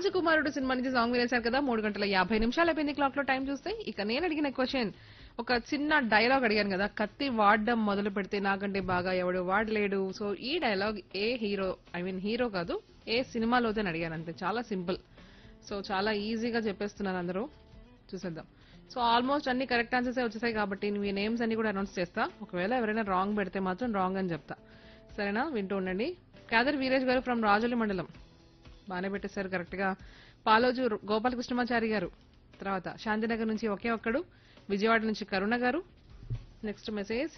రాజకుమారుడు సినిమా నుంచి సాంగ్ వినేశారు కదా మూడు గంటల యాభై నిమిషాలు అయిపోయింది క్లాక్ లో టైం చూస్తే ఇక నేను అడిగిన క్వశ్చన్ ఒక చిన్న డైలాగ్ అడిగాను కదా కత్తి వాడడం మొదలు పెడితే నాకంటే బాగా ఎవడు వాడలేడు సో ఈ డైలాగ్ ఏ హీరో ఐ మీన్ హీరో కాదు ఏ సినిమాలోతే అడిగాను అంతే చాలా సింపుల్ సో చాలా ఈజీగా చెప్పేస్తున్నారు అందరూ చూసేద్దాం సో ఆల్మోస్ట్ అన్ని కరెక్ట్ ఆన్సర్స్ వచ్చేసాయి కాబట్టి మీ నేమ్స్ అన్ని కూడా అనౌన్స్ చేస్తా ఒకవేళ ఎవరైనా రాంగ్ పెడితే మాత్రం రాంగ్ అని చెప్తా సరేనా వింటూ ఉండండి కాదర్ వీరేష్ గారు ఫ్రమ్ రాజోలి మండలం బాగానే పెట్టేశారు కరెక్ట్ గా పాలోజు గోపాలకృష్ణమాచారి గారు తర్వాత శాంతినగర్ నుంచి ఒకే ఒక్కడు విజయవాడ నుంచి Karuna garu next message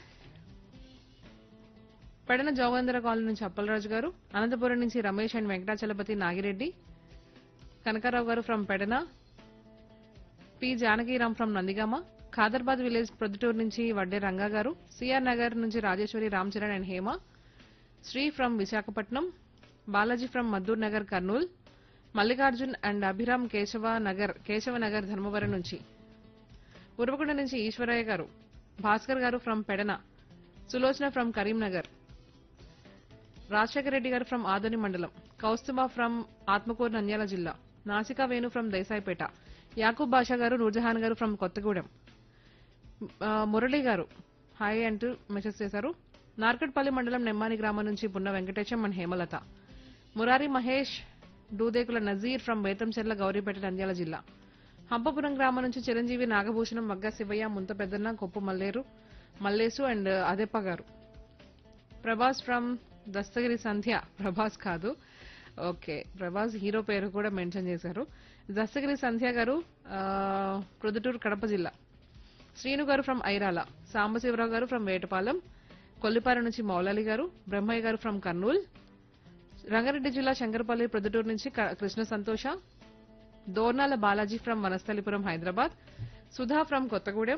Pedana Jogendra colony నుంచి అప్పలరాజు గారు అనంతపురం నుంచి Ramesh and Venkatachalapathi Nagireddy Kanakarao garu from Pedana P Janakiram from Nandigama Khadarbad village Proddatur నుంచి వడ్డే రంగా గారు సిఆర్ నగర్ నుంచి Rajeshwari Ram Charan and Hema Sri from Visakhapatnam Balaji from Maddur Nagar Kurnool Mallikarjun and Abhiram Keshava Nagar Keshava Nagar Dharmavaram నుంచి ఉరవకొండ నుంచి Eshwaraiah garu Bhaskar garu from Pedana Sulochana from Karimnagar Rajasekhara Reddy garu from Adoni మండలం కౌస్తుబా ఫ్రమ్ ఆత్మకూరు నంద్యాల జిల్లా నాసికా వేణు ఫ్రమ్ దేశాయిపేట యాకూబ్ బాషా గారు నూర్జహాన్ గారు ఫ్రమ్ కొత్తగూడెం ఆ, మురళి గారు హాయ్ అంటూ మెసేజ్ చేశారు నార్కట్పల్లి మండలం నెమ్మాని గ్రామం నుంచి పున్న వెంకటేశం అండ్ హేమలత మురారి మహేష్ డూదేకుల నజీర్ ఫ్రమ్ బేతంచెర్ల గౌరీపేట నంద్యాల జిల్లా హంపపురం గ్రామం నుంచి చిరంజీవి నాగభూషణం మగ్గ శివయ్య ముంత పెద్దన్న కొప్పు మల్లేరు మల్లేసు అండ్ అదెప్ప గారు ప్రభాస్ ఫ్రమ్ దస్తగిరి సంధ్య ప్రభాస్ కాదు ఓకే ప్రభాస్ హీరో పేరు కూడా మెన్షన్ చేశారు దస్తగిరి సంధ్య గారు ఆ, ప్రొద్దుటూరు కడప జిల్లా శ్రీను గారు ఫ్రమ్ ఐరాల సాంబశివరావు గారు ఫ్రమ్ వేటపాలెం కొల్లిపార నుంచి మౌలాలి గారు బ్రహ్మయ్య గారు ఫ్రమ్ కర్నూల్ రంగారెడ్డి జిల్లా శంకరపల్లి ప్రొద్దుటూరు నుంచి క- Krishna Santosha Dornala Balaji from Vanasthalipuram Hyderabad Sudha from Kothagudem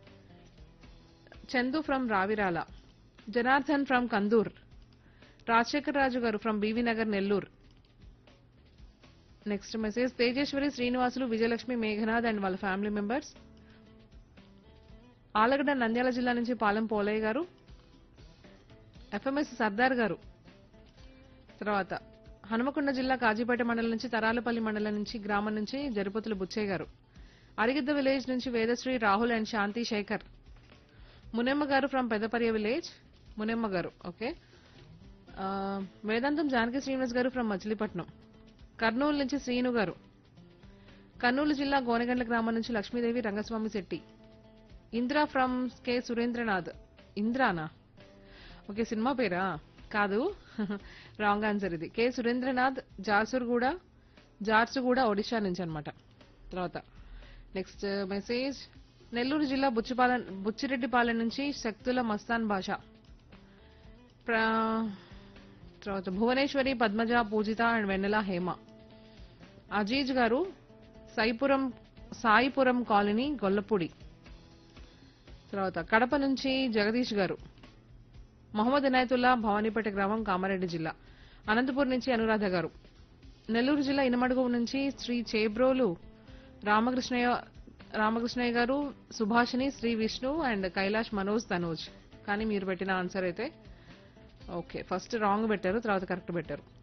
Chandu from Raviral Janardhan from Kandur Rajasekhar Raju garu from B V Nagar Nellore next message Tejeswari Srinivasulu Vijayalakshmi Meghanath and వాళ్ళ ఫ్యామిలీ మెంబర్స్ ఆలగడ్డ నంద్యాల జిల్లా నుంచి పాలెం పోలయ్య గారు ఎఫ్ఎంఎస్ సర్దార్ గారు తర్వాత హనుమకొండ జిల్లా కాజీపేట మండలం నుంచి తరాలపల్లి మండలం నుంచి గ్రామం నుంచి జరిపోతుల బుచ్చయ్య గారు అరిగిద్ద విలేజ్ నుంచి Vedasri Rahul and Shanti Shekar Munemma garu from పెద్దపర్య village Munemma గారు ఓకే ఆ, వేదాంతం జానకి శ్రీనివాస్ గారు ఫ్రమ్ మచిలీపట్నం కర్నూలు నుంచి శ్రీను గారు కర్నూలు జిల్లా గోనగండ్ల గ్రామం నుంచి లక్ష్మీదేవి రంగస్వామి శెట్టి ఇంద్రా ఫ్రమ్ కె సురేంద్రనాథ్ ఇంద్రానా ఓకే సినిమా పేరా కాదు రాంగ్ ఆన్సర్ ఇది కె సురేంద్రనాథ్ జార్సుగూడ జార్సుగూడ ఒడిషా నుంచి అన్నమాట తర్వాత నెక్స్ట్ మెసేజ్ నెల్లూరు జిల్లా బుచ్చిపాలెం బుచ్చిరెడ్డిపాలెం నుంచి శక్తుల మస్తాన్ భాష ప్ర- తర్వాత భువనేశ్వరి పద్మజ పూజిత అండ్ వెన్నెల హేమ అజీజ్ గారు సాయిపురం సాయిపురం కాలనీ గొల్లపూడి తర్వాత కడప నుంచి జగదీష్ గారు మొహమ్మద్ ఇనాయతుల్లా భవానీపేట గ్రామం కామారెడ్డి జిల్లా అనంతపూర్ నుంచి అనురాధ గారు నెల్లూరు జిల్లా ఇనమడుగు నుంచి శ్రీ చేబ్రోలు రామకృష్ణయ్య రామకృష్ణయ్య గారు సుభాషిణి శ్రీ విష్ణు అండ్ కైలాష్ మనోజ్ తనోజ్ కానీ మీరు పెట్టిన ఆన్సర్ అయితే ఓకే ఫస్ట్ రాంగ్ పెట్టారు తర్వాత కరెక్ట్ పెట్టారు